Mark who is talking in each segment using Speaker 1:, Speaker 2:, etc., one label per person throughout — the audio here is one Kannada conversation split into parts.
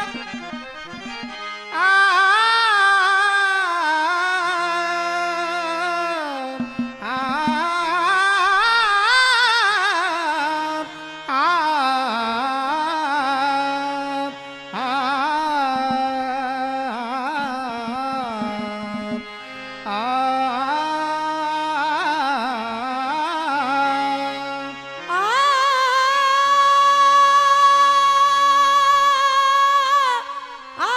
Speaker 1: ಆ ಆ
Speaker 2: ಆ ಆ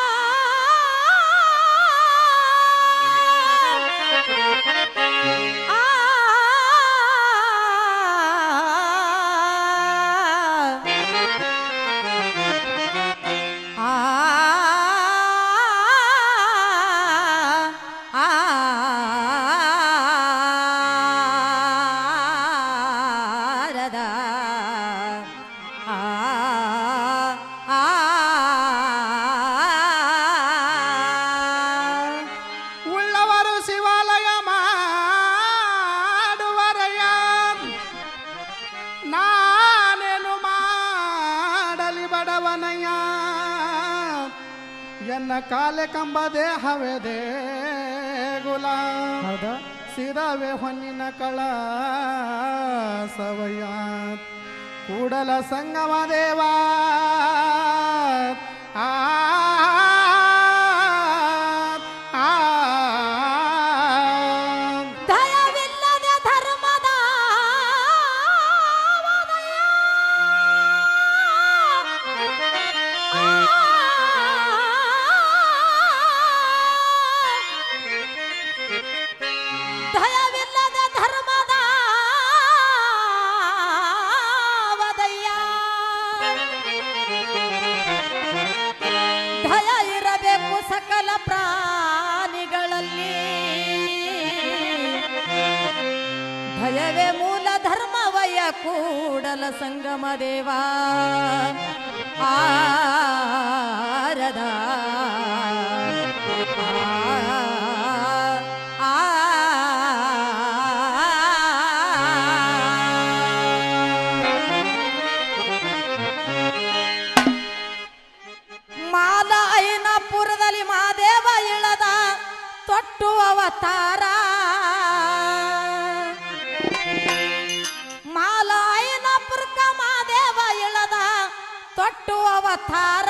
Speaker 1: ಉಳ್ಳವರು ಶಿವಾಲಯ ಮಾಡುವರಯ್ಯ ನಾನೇನು ಮಾಡಲಿ ಬಡವನಯ್ಯ ಎನ್ನ ಕಾಲೆ ಕಂಬ ದೇಹವೇ ದೇಗುಲ
Speaker 2: ಹೌದು
Speaker 1: ಸಿರವೆ ಹೊನ್ನಿನ ಕಳ ಸವಯ ಕೂಡಲ ಸಂಗಮ ದೇವ ಆ ಆ,
Speaker 2: ದಯವಿಲ್ಲದ ಧರ್ಮದ ದಯವಿಲ್ಲದ ಧರ್ಮದ ವದಯ್ಯ ಭಯ ಇರಬೇಕು ಸಕಲ ಪ್ರಾಣಿಗಳಲ್ಲಿ ಭಯವೇ ಮೂಲ ಧರ್ಮವಯ ಕೂಡಲ ಸಂಗಮ ದೇವ ಆರದ ಆ, ಮಾಲ ಐನಪುರದಲ್ಲಿ ಮಾದೇವ ಇಳದ ತೊಟ್ಟು ಅವತಾರ ಮಾಲ ಐನಪುರಕ ಮಾದೇವ ಇಳದ ತೊಟ್ಟು ಅವತಾರ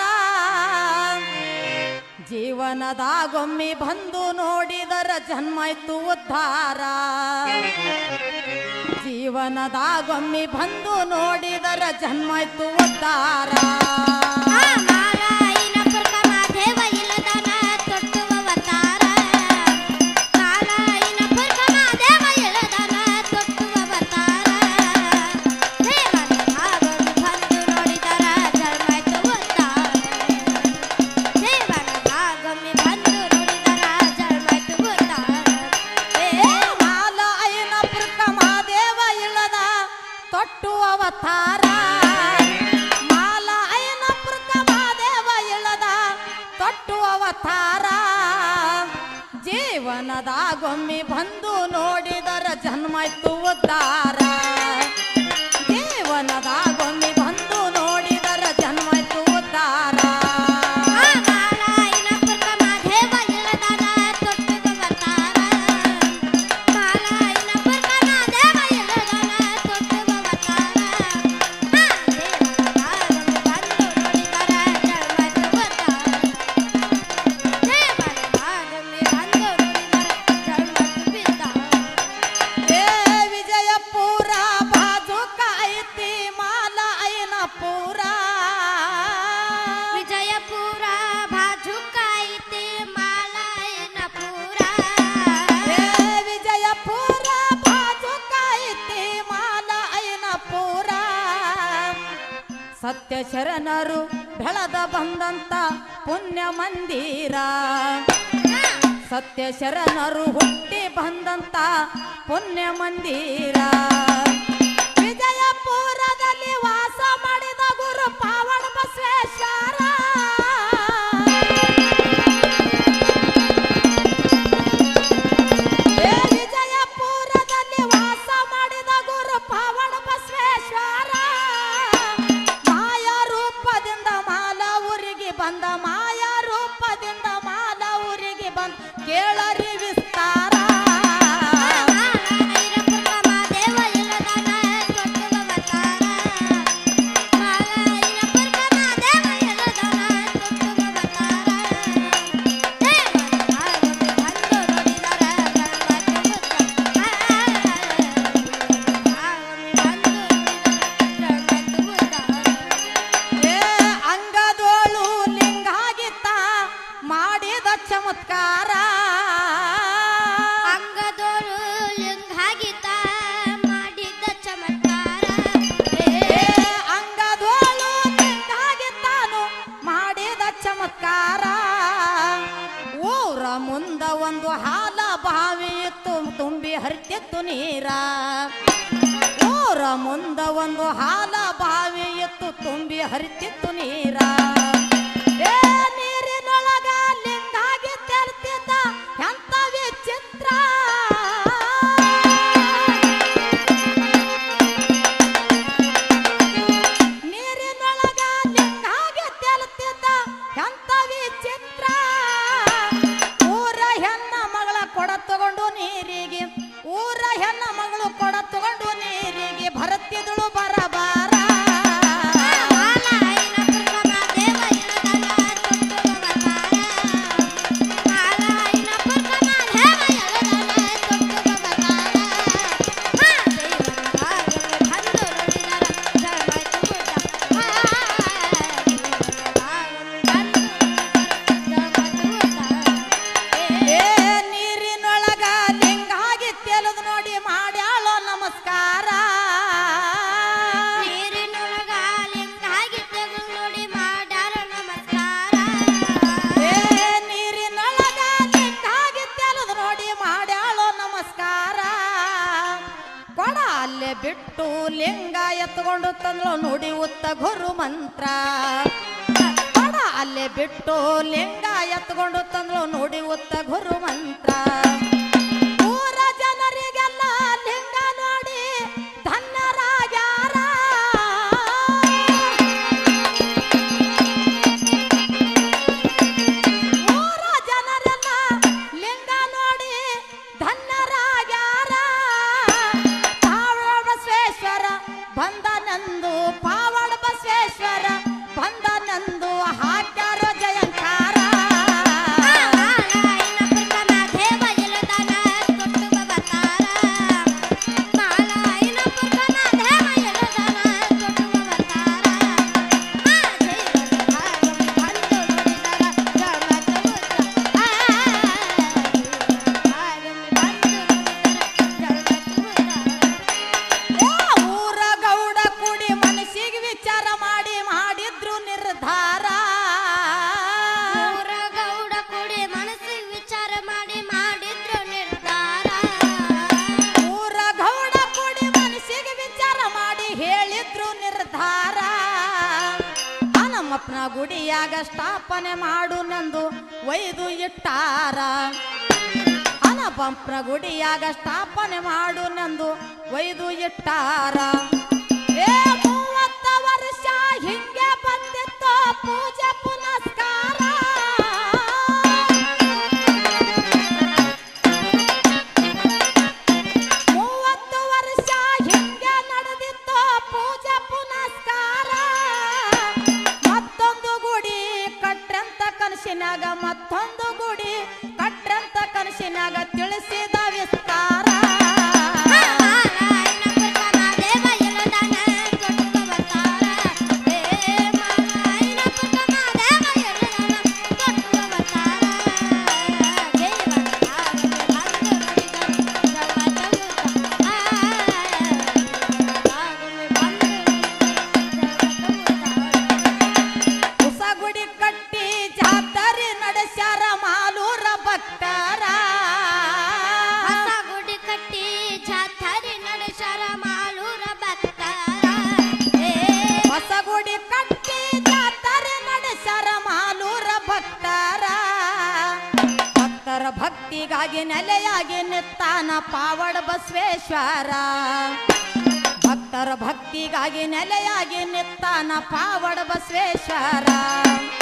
Speaker 2: ಜೀವನದಾಗೊಮ್ಮೆ ಬಂದು ನೋಡಿದರ ಜನ್ಮಾಯ್ತು ಉದ್ಧಾರ ಜೀವನದಾಗೊಮ್ಮೆ ಬಂದು ನೋಡಿದರ ಜನ್ಮಾಯ್ತು ಉದ್ಧಾರ ಮಾಲ ಐನ ಪುರ್ಕ ಮಾದೇವ ಇಳದ ತೊಟ್ಟು ಅವತಾರ ಮಾಲ ಐನ ಪುರ್ಕ ಮಾದೇವ ಇಳದ ತೊಟ್ಟು ಅವತಾರ ಜೀವನದಾಗೊಮ್ಮೆ ಬಂದು ನೋಡಿದರ ಜನ್ಮಾಯ್ತು ಉದ್ಧಾರ ಜೀವನದಾಗೊಮ್ಮೆ ಬಂದು ನೋಡಿದರ ಜನ್ಮಾಯ್ತು ಉದ್ಧಾರ ಏ ವಿಜಯಪುರ ಬಾಜುಕ ಐತಿ ಮಾಲ ಐನ ಪೂರ
Speaker 3: ವಿಜಯಪುರ ಬಾಜುಕ ಐತಿ ಮಾಲಾಯನಪುರ
Speaker 2: ಏ ವಿಜಯಪುರ ಬಾಜುಕ ಐತಿ ಮಾಲ ಐನ ಪೂರ ಸತ್ಯ ಶರಣರು ಬೆಳೆದ ಬಂದಂತ ಪುಣ್ಯ ಮಂದಿರ ಸತ್ಯ ಶರಣರು ಹುಟ್ಟಿ ಬಂದಂತ ಪುಣ್ಯ ಮಂದಿರ ವಿಜಯಪುರದಲ್ಲಿ ವಾಸ ಮಾಡಿದ ಗುರು ಪಾವನ ಬಸವೇಶ್ವರ ಏ ವಿಜಯಪುರದಲ್ಲಿ ವಾಸ ಮಾಡಿದ ಗುರು ಪಾವನ ಬಸವೇಶ್ವರ ಮಾಯ ರೂಪದಿಂದ ಮಾಲ ಊರಿಗೆ ಬಂದ ಮಾಯ ರೂಪದಿಂದ ಮಾಲ ಊರಿಗೆ ಬಂದ ಕೇಳರಿ ವಿಸ್ತಾರ ಏ ಅಂಗದೋಳು ಲಿಂಗಾಗಿತ್ತ ಮಾಡಿದ ಚಮತ್ಕಾರ
Speaker 3: ಅಂಗದೋರು ಲಿಂಗಾಗಿತ ಮಾಡಿದ್ದ ಚಮತ್ಕಾರ
Speaker 2: ಏ ಅಂಗದೋಳು ಲಿಂಗಾಗಿತ್ತಾನು ಮಾಡಿದ ಚಮತ್ಕಾರ ಊರ ಮುಂದ ಒಂದು ಹಾಲ ಬಾವಿ ಇತ್ತು ತುಂಬಿ ಹರಿತಿತ್ತು ನೀರ ಊರ ಮುಂದ ಒಂದು ಹಾಲ ಬಾವಿ ಇತ್ತು ತುಂಬಿ ಹರಿತಿತ್ತು ನೀರ ಏ ನೀರಿನೊಳಗ ಲಿಂಗಾಗಿ ತೆಲ್ತಿದ್ದ ಎಂತ ವಿಚಿತ್ರ ನೀರಿನೊಳಗ ಲಿಂಗಾಗಿ ತೆಲ್ತಿದ್ದ ಎಂತ ವಿಚಿತ್ರ ಊರ ಹೆಣ್ಣ ಮಗಳ ಕೊಡ ತಗೊಂಡು ನೀರಿಗೆ ಊರ ಹೆಣ್ಣ ಮಗಳು ಕೊಡ ತಗೊಂಡು ನೀರಿಗೆ ಭರತಿದಳು ಬರಬಾರ ಏ ನೀರಿನೊಳಗ ಲಿಂಗಾಗಿ ತೆಲದು ನೋಡಿ ಮಾಡ್ಯಾಳೋ ನಮಸ್ಕಾರ
Speaker 3: ನೀರಿನೊಳಗ ಲಿಂಗಾಗಿದ್ದ ನೋಡಿ ಮಾಡ್ಯಾರ ನಮಸ್ಕಾರ
Speaker 2: ಏ ನೀರಿನೊಳಗ ಲಿಂಗಾಗಿ ತೆಲದು ನೋಡಿ ಮಾಡ್ಯಾಳೋ ನಮಸ್ಕಾರ ಕೊಡ ಅಲ್ಲೇ ಬಿಟ್ಟು ಲಿಂಗ ಎತ್ಕೊಂಡು ತಂದ್ಳು ನುಡಿ ಉತ್ತ ಗುರು ಮಂತ್ರ ಕೊಡ ಅಲ್ಲೇ ಬಿಟ್ಟು ಲಿಂಗ ಎತ್ಕೊಂಡು ತಂದ್ಳು ನುಡಿ ಉತ್ತ ಗುರು ಮಂತ್ರ ಊರ ಜನರಿಗೆಲ್ಲ ಲಿಂಗ ನೋಡಿ ಧನ್ಯರಾಗ್ಯಾರ ಊರ ಜನರೆಲ್ಲ ಲಿಂಗ ನೋಡಿ ಧನ್ಯರಾಗ್ಯಾರ ಪಾವಡ ಬಸವೇಶ್ವರ ಬಂದನಂದು ಪಾವಡ ಬಸವೇಶ್ವರ ಬಂದನಂದು ಹಾಕ್ಯಾರ ಜಯಂಕಾರ ಏ ಊರ ಗೌಡ ಕುಡಿ ಮನಸ್ಸಿಗೆ ವಿಚಾರ ಮಾಡಿ ಮಾಡಿದ್ರು ನಿರ್ಧಾರ
Speaker 3: ಗೌಡ ಕೂಡಿ ಮನಸ್ಸಿಗೆ ವಿಚಾರ ಮಾಡಿ ಮಾಡಿದ್ರು ನಿರ್ಧಾರ
Speaker 2: ಊರ ಗೌಡ ಕುಡಿ ಮನಸ್ಸಿಗೆ ವಿಚಾರ ಮಾಡಿ ಹೇಳಿದ್ರು ನಿರ್ಧಾರ ಹನುಮಪ್ಪನ ಗುಡಿಯಾಗ ಸ್ಥಾಪನೆ ಮಾಡು ನಂದು ಒಯ್ದು ಇಟ್ಟಾರ ಹನುಮಪ್ಪನ ಗುಡಿಯಾಗ ಸ್ಥಾಪನೆ ಮಾಡು ನಂದು ಒಯ್ದು ಇಟ್ಟಾರ ಏ ಮೂವತ್ತ ವರ್ಷ ಹಿಂಗೆ ಬಂದಿತ್ತು ಪೂಜೆ ಪುನಸ್ಕಾರ ಮೂವತ್ತು ವರ್ಷ ಹಿಂಗೆ ನಡೆದಿತ್ತು ಪೂಜೆ ಪುನಸ್ಕಾರ ಮತ್ತೊಂದು ಗುಡಿ ಕಟ್ರಂತ ಕನಸಿನಾಗ ಮತ್ತೊಂದು ಗುಡಿ ಕಟ್ರಂತ ಕನಸಿನಾಗ ತಿಳಿಸಿದ ವಿಸ್ತಾರ ಹೊಸ ಗುಡಿ ಕಟ್ಟಿ ಜಾತರಿ ನಡೆಸ್ಯಾರ ಮಾಲೂರ ಭಕ್ತರ
Speaker 3: ಹೊಸ ಗುಡಿ ಕಟ್ಟಿ ಜಾತ್ರೆ ನಡೆಸರ ಮಾಲೂರ ಭಕ್ತರ ಏ
Speaker 2: ಹೊಸ ಗುಡಿ ಕಟ್ಟಿ ಜಾತರೆ ನಡೆಸ್ಯಾರ ಮಾಲೂರ ಭಕ್ತರ ಭಕ್ತರ ಭಕ್ತಿಗಾಗಿ ನೆಲೆಯಾಗಿ ನಿತ್ತಾನ ಪಾವಡ ಬಸವೇಶ್ವರ ಭಕ್ತರ ಭಕ್ತಿಗಾಗಿ ನೆಲೆಯಾಗಿ ನಿತ್ತಾನ ಪಾವಡ ಬಸವೇಶ್ವರ